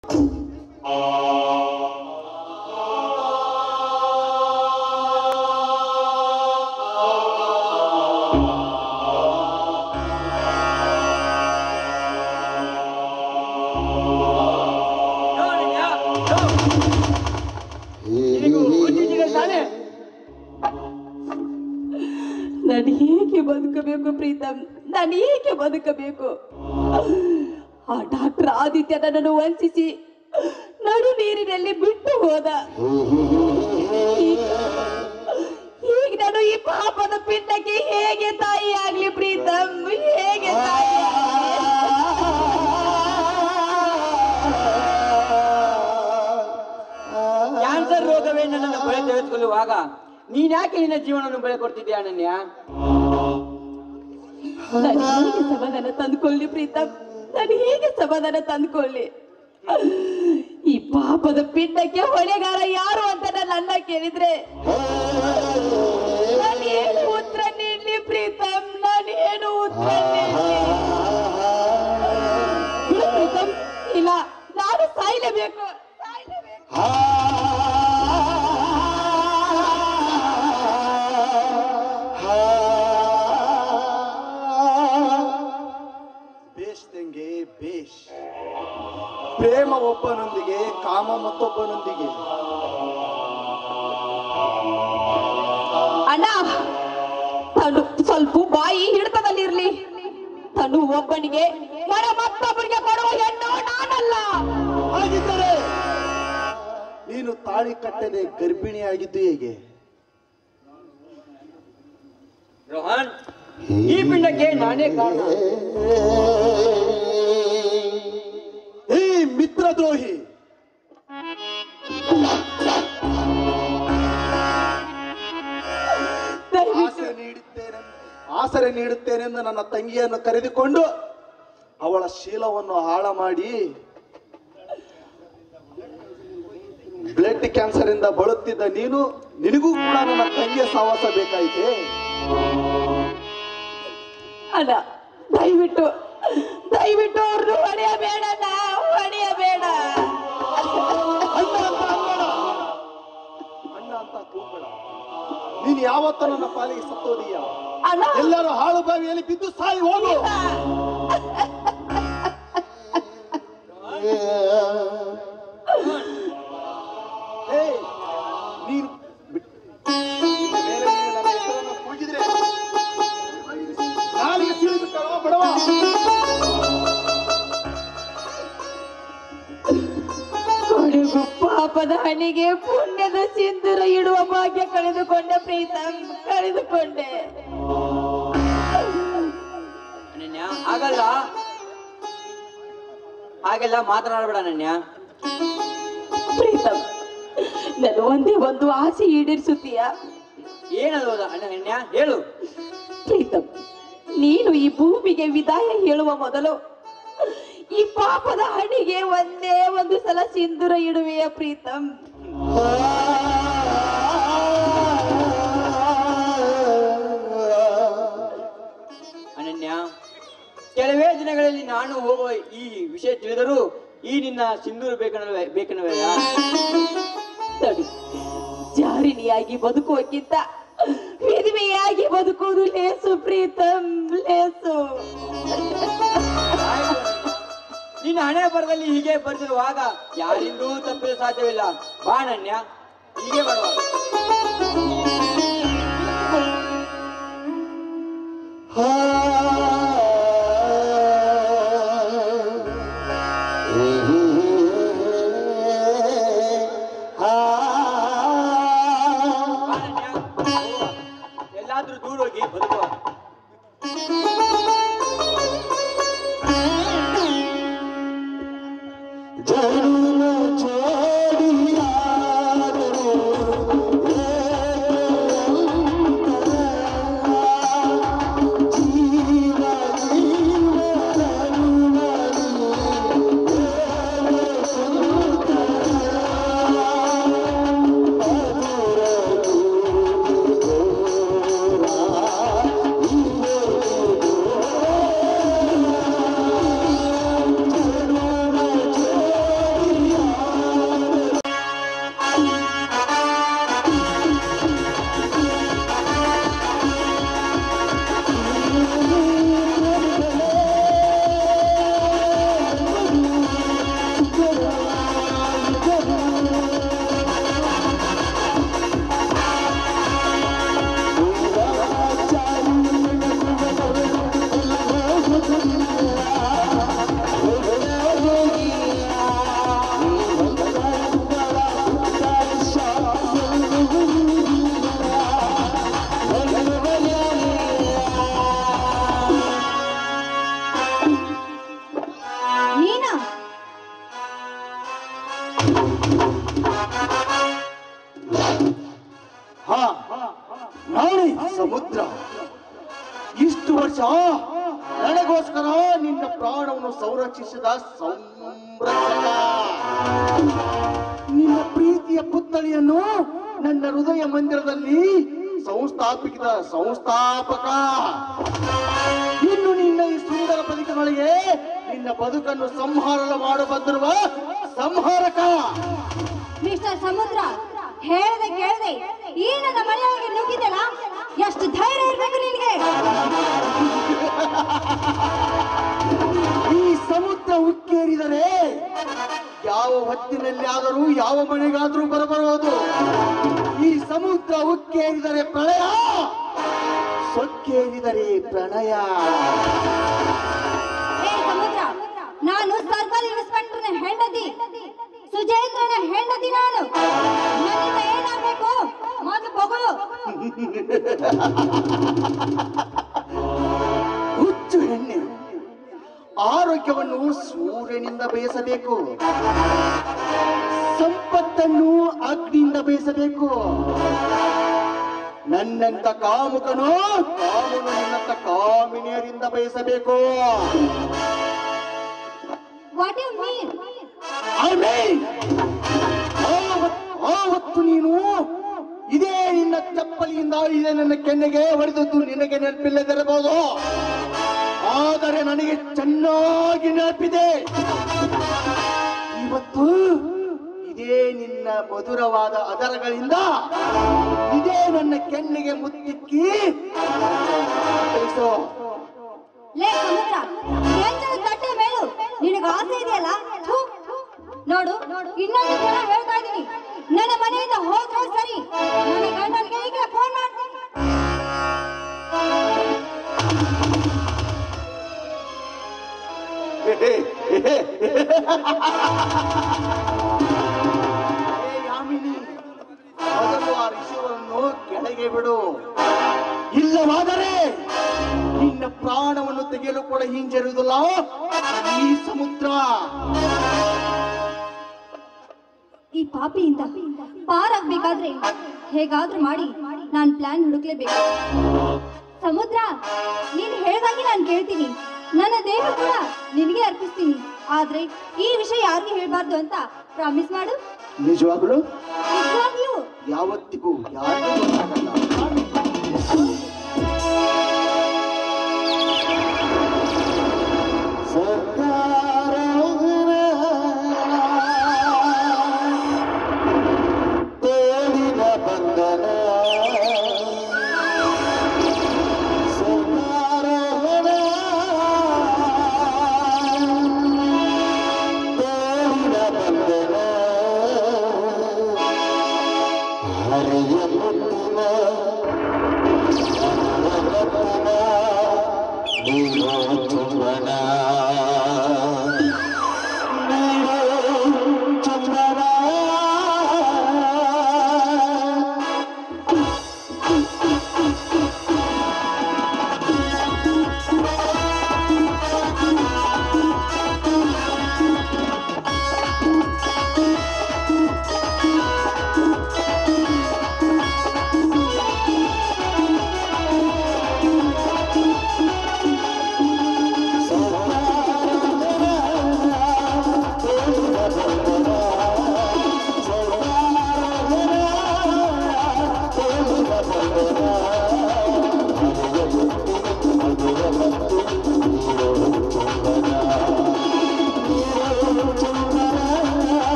ನಾನು ಹೇಗೆ ಬದುಕಬೇಕು ಪ್ರೀತಮ್ ನಾನು ಹೇಗೆ ಬದುಕಬೇಕು ಆ ಡಾಕ್ಟರ್ ಆದಿತ್ಯ ನನ್ನನ್ನು ವಂಚಿಸಿ ನಡು ನೀರಿನಲ್ಲಿ ಬಿಟ್ಟು ಹೋದ ಈಗ ನಾನು ಈ ಪಾಪದ ಪಿಂಡಕ್ಕೆ ಹೇಗೆ ತಾಯಿ ಆಗ್ಲಿ ಪ್ರೀತಮ್ ಹೇಗೆ ತಾಯಿ ಕ್ಯಾನ್ಸರ್ ರೋಗವೇ ನನ್ನನ್ನು ಬಳೆ ತೆಗೆದುಕೊಳ್ಳುವಾಗ ನೀನ್ಯಾಕೆ ನಿನ್ನ ಜೀವನವನ್ನು ಬಳೆ ಕೊಡ್ತಿದ್ಯಾ ಅನನ್ಯ ನಾನು ಹೇಗೆ ಸಮಾಧಾನ ತಂದ್ಕೊಳ್ಳಿ ಪ್ರೀತಮ್ ನಾನು ಹೇಗೆ ಸಮಾಧಾನ ತಂದ್ಕೊಳ್ಳಿ ಈ ಪಾಪದ ಪಿಂಡಕ್ಕೆ ಹೊಣೆಗಾರ ಯಾರು ಅಂತ ನನ್ನ ಅಣ್ಣ ಕೇಳಿದ್ರೆ ನಾನು ಏನು ಉತ್ತರ ನೀಡ್ಲಿ ಪ್ರೀತಮ್ ನಾನು ಏನು ಉತ್ತರ ನೀಡ್ಲಿ ಬಿಡು ಪ್ರೀತಮ್ ಇಲ್ಲ ನಾನು ಸಾಯ್ಲೇಬೇಕು ಸಾಯ್ಲೇಬೇಕು ಬೇಷ್ ತಂಗೆ ಬೇಷ್ ಪ್ರೇಮ ಒಬ್ಬನೊಂದಿಗೆ ಕಾಮ ಮತ್ತೊಬ್ಬನೊಂದಿಗೆ ಅಣ್ಣ ತನು ಸ್ವಲ್ಪ ಬಾಯಿ ಹಿಡಿತದಲ್ಲಿರ್ಲಿ ತನು ಒಬ್ಬನಿಗೆ ಮರ ಮತ್ತೊಬ್ಬನಿಗೆ ಕೊಡುವ ಹೆಣ್ಣು ನಾನಲ್ಲ ಹಾಗಿದ್ದರೆ ನೀನು ತಾಳಿ ಕಟ್ಟದೆ ಗರ್ಭಿಣಿಯಾಗಿದ್ದು ಹೇಗೆ ರೋಹನ್ ಈ ಪಿಂಡಕ್ಕೆ ನಾನೇ ಕಾರಣ ಈ ಮಿತ್ರದ್ರೋಹಿ ದಯವಿಟ್ಟು ಆಸರೆ ನೀಡುತ್ತೇನೆ ಆಸರೆ ನೀಡುತ್ತೇನೆಂದು ನನ್ನ ತಂಗಿಯನ್ನು ಕರೆದುಕೊಂಡು ಅವಳ ಶೀಲವನ್ನು ಹಾಳ ಮಾಡಿ ಬ್ಲಡ್ ಕ್ಯಾನ್ಸರ್ ಇಂದ ಬಳಲುತ್ತಿದ್ದ ನೀನು ನಿನಗೂ ಕೂಡ ನನ್ನ ತಂಗಿಯ ಸಹವಾಸ ಬೇಕಾಯಿತೆ ಅಣ್ಣ ದಯವಿಟ್ಟು ದಯವಿಟ್ಟು ಅವ್ರನ್ನು ಹೊಡೆಯಬೇಡ ಅಣ್ಣ, ಹೊಡೆಯಬೇಡ ಅಣ್ಣ ಅಂತ ಅನ್ಬೇಡ. ಅಣ್ಣ ಅಂತ ಕೂಗ್ಬೇಡ ನೀನು ಯಾವತ್ತೂ ನನ್ನ ಪಾಲಿಗೆ ಸತ್ತೋದೀಯ ಅಣ್ಣ ಎಲ್ಲರೂ ಹಾಳು ಬಾವಿಯಲ್ಲಿ ಬಿದ್ದು ಸಾಯಿ ಹೋಗು ಏಯ್, ನೀನು ಬಿಟ್- ಇನ್ನು ಮೇಲೆ ನೀನು ನನ್ನ ಹೆಸರನ್ನು ಕೂಗಿದ್ರೆ ನಾಲಿಗೆ ಸೀಳಿಬಿಟ್ಟಳೋ ಬಡವ ಕೊನೆಗೂ ಪಾಪದ ಹಣಿಗೆ ಪುಣ್ಯದ ಸಿಂಧೂರ ಇಡುವ ಭಾಗ್ಯ ಕಳೆದುಕೊಂಡೆ ಪ್ರೀತಮ್ ಕಳೆದುಕೊಂಡೆ ಅನನ್ಯ ಆಗಲ್ಲ ಹಾಗೆಲ್ಲ ಮಾತನಾಡಬೇಡ ಅನನ್ಯ ಪ್ರೀತಮ್ ನನ್ನ ಒಂದೇ ಒಂದು ಆಸೆ ಈಡೇರಿಸುತ್ತೀಯಾ ಏನದು ಅದು ಅನನ್ಯ ಹೇಳು ಪ್ರೀತಮ್ ನೀನು ಈ ಭೂಮಿಗೆ ವಿದಾಯ ಹೇಳುವ ಮೊದಲು ಈ ಪಾಪದ ಹಣಿಗೆ ಒಂದೇ ಒಂದು ಸಲ ಸಿಂಧೂರ ಇಡುವೆಯ ಪ್ರೀತಮ್ ಅನನ್ಯ ಕೆಲವೇ ದಿನಗಳಲ್ಲಿ ನಾನು ಹೋಗುವ ಈ ವಿಷಯ ತಿಳಿದರೂ ಈ ನಿನ್ನ ಸಿಂಧೂರು ಬೇಕನ್ನವೇ ಬೇಕನ್ನವೆಯ ತಡಿ ಜಾರಿನಿಯಾಗಿ ಬದುಕುವಕ್ಕಿಂತ ವಿಧವೆಯಾಗಿ ಬದುಕುವುದು ಲೇಸು ಪ್ರೀತಮ್ ಲೇಸು ನಿನ್ನ ಹಣೆ ಬರದಲ್ಲಿ ಹೀಗೆ ಬರೆದಿರುವಾಗ ಯಾರಿಂದೂ ತಪ್ಪಿಸಲು ಸಾಧ್ಯವಿಲ್ಲ ಬಾ ಅನನ್ಯ ಹೀಗೆ ಬರುವ ಬಾ ಅನನ್ಯ ಎಲ್ಲಾದ್ರೂ ದೂರ ಹೋಗಿ ಬದುಕುವ ಆ ಹಾ ನಾನೇ ಸಮುದ್ರ ಇಷ್ಟು ವರ್ಷ ನನಗೋಸ್ಕರ ನಿನ್ನ ಪ್ರಾಣವನ್ನು ಸಂರಕ್ಷಿಸಿದ ಸಂರಕ್ಷಕ ನಿನ್ನ ಪ್ರೀತಿಯ ಪುತ್ಥಳಿಯನ್ನು ನನ್ನ ಹೃದಯ ಮಂದಿರದಲ್ಲಿ ಸಂಸ್ಥಾಪಿಸಿದ ಸಂಸ್ಥಾಪಕ ಇನ್ನು ನಿನ್ನ ಈ ಸುಂದರ ಬದುಕಿನೊಳಗೆ ನಿನ್ನ ಬದುಕನ್ನು ಸಂಹಾರ ಮಾಡ ಬಂದಿರುವ ಸಂಹಾರಕ ಮಿಸ್ಟರ್ ಸಮುದ್ರ ಹೇಳ್ದೆ ಕೇಳ್ದೆ ಈ ನನ್ನ ಮನೆಯೊಳಗೆ ನುಗ್ಗಿದೆಲ್ಲ ಎಷ್ಟು ಧೈರ್ಯ ಇರ್ಬೇಕು ನಿನಗೆ ಈ ಸಮುದ್ರ ಉಕ್ಕೇರಿದರೆ ಯಾವ ಹೊತ್ತಿನಲ್ಲಿ ಆದರೂ ಯಾವ ಮನೆಗಾದರೂ ಬರಬರುವುದು ಈ ಸಮುದ್ರ ಉಕ್ಕೇರಿದರೆ ಪ್ರಳಯ ಸೊಕ್ಕೇರಿದರೆ ಪ್ರಣಯ ಏ ಸಮುದ್ರ ನಾನು ಸರ್ಕಲ್ ಇನ್ಸ್ಪೆಕ್ಟರ್ನ ಹೆಂಡತಿ ಸುಜೇಂದ್ರನ ಹೆಂಡತಿ ನಾನು ನನ್ನಿಂದ ಏನಾಗ್ಬೇಕು ಮೊದಲು ಬಗಳು ಹುಚ್ಚು ಹೆಣ್ಣೆ ಆರೋಗ್ಯವನ್ನು ಸೂರ್ಯನಿಂದ ಬಯಸಬೇಕು ಸಂಪತ್ತನ್ನು ಅಗ್ನಿಯಿಂದ ಬಯಸಬೇಕು ನನ್ನಂತ ಕಾಮುಕನು ಕಾಮನು ನಿನ್ನಂತ ಕಾಮಿನಿಯರಿಂದ ಬಯಸಬೇಕು ವಾಟ್ ಯು ಮೀನ್ ಆಮೇಲೆ ಆವತ್ತು ನೀನು ಇದೇ ನಿನ್ನ ಚಪ್ಪಲಿಯಿಂದ ಇದೇ ನನ್ನ ಕೆನ್ನೆಗೆ ಹೊಡೆದದ್ದು ನಿನಗೆ ನೆನಪಿಲ್ಲದಿರಬಹುದು ಆದರೆ ನನಗೆ ಚೆನ್ನಾಗಿ ನೆನಪಿದೆ ಇವತ್ತು ಇದೇ ನಿನ್ನ ಮಧುರವಾದ ಅದರಗಳಿಂದ ಇದೇ ನನ್ನ ಕೆನ್ನೆಗೆ ಮುತ್ತಿಕ್ಕಿ ತಿಳಿಸು ಲೇ ಸಮುದ್ರ ಕೆಂಚದ ತಟ್ಟೆ ಮೇಲು ನಿನಗೆ ಆಸೆ ಇದೆಯಲ್ಲ ಥು. ನೋಡು ಇನ್ನೊಂದು ಸಲ ಹೇಳ್ತಾ ಇದ್ದೀನಿ ನನ್ನ ಮನೆಯಿಂದ ಹೋದ್ರೆ ಸರಿ ನನ್ನ ಗಂಡನಿಗೆ ಈಗ ಫೋನ್ ಮಾಡ್ತೀನಿ ಏ ಯಾಮಿನಿ ಮೊದಲು ಆ ಋಷಿಯನ್ನು ಕೆಳಗೆ ಬಿಡು ಇಲ್ಲವಾದರೆ ನಿನ್ನ ಪ್ರಾಣವನ್ನು ತೆಗೆಯಲು ಕೂಡ ಹಿಂಜರಿಯುವುದಿಲ್ಲ ಈ ಸಮುದ್ರ ಈ ಪಾಪಿಯಿಂದ ಪಾರಾಗ್ಬೇಕಾದ್ರೆ ಹೇಗಾದ್ರೂ ಮಾಡಿ ನಾನ್ ಪ್ಲಾನ್ ಹುಡುಕ್ಲೇಬೇಕು ಸಮುದ್ರ ನೀನ್ ಹೇಳ್ದಾಗೆ ನಾನು ಕೇಳ್ತೀನಿ ನನ್ನ ದೇಹ ಕೂಡ ನಿನಗೆ ಅರ್ಪಿಸ್ತೀನಿ ಆದ್ರೆ ಈ ವಿಷಯ ಯಾರಿಗೂ ಹೇಳ್ಬಾರ್ದು ಅಂತ ಪ್ರಾಮಿಸ್ ಮಾಡು ನಿಜವಾಗ್ಲು ನಿಜವಾಗಿಯೂ ಯಾವತ್ತಿಗೂ ಯಾರಿಗೂ ಗೊತ್ತಾಗಲ್ಲ ತೋಳಿನ ಬಂಧನ ಸರ್ಕಾರಗಳ ತೋಳಿನ ಬಂಧನ ಹರಿಯ ಮುತ್ತಿನ ರತ್ನ ನೀನು ಚುಂಬನ ನೀನು ಚುಂಬನ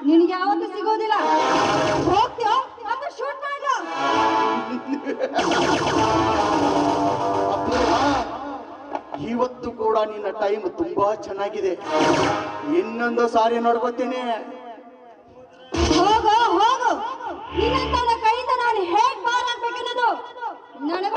ನಿನ್ಗೆ ಯಾವತ್ತೂ ಸಿಗೋದಿಲ್ಲ ಹೋಗ್ತೀಯೋ ಅಥವಾ ಶೂಟ್ ಮಾಡ್ಲೋ ಅಪೂರ್ವ ಇವತ್ತು ಕೂಡ ನಿನ್ನ ಟೈಮ್ ತುಂಬಾ ಚೆನ್ನಾಗಿದೆ ಇನ್ನೊಂದು ಸಾರಿ ನೋಡ್ಕೋತೀನಿ ಹೋಗು ಹೋಗು ನಿನ್ನಂತವನ ಕೈಯಿಂದ ನಾನು ಹೇಗ್ ಪಾರಾಗ್ಬೇಕನ್ನೋದು ನನಗ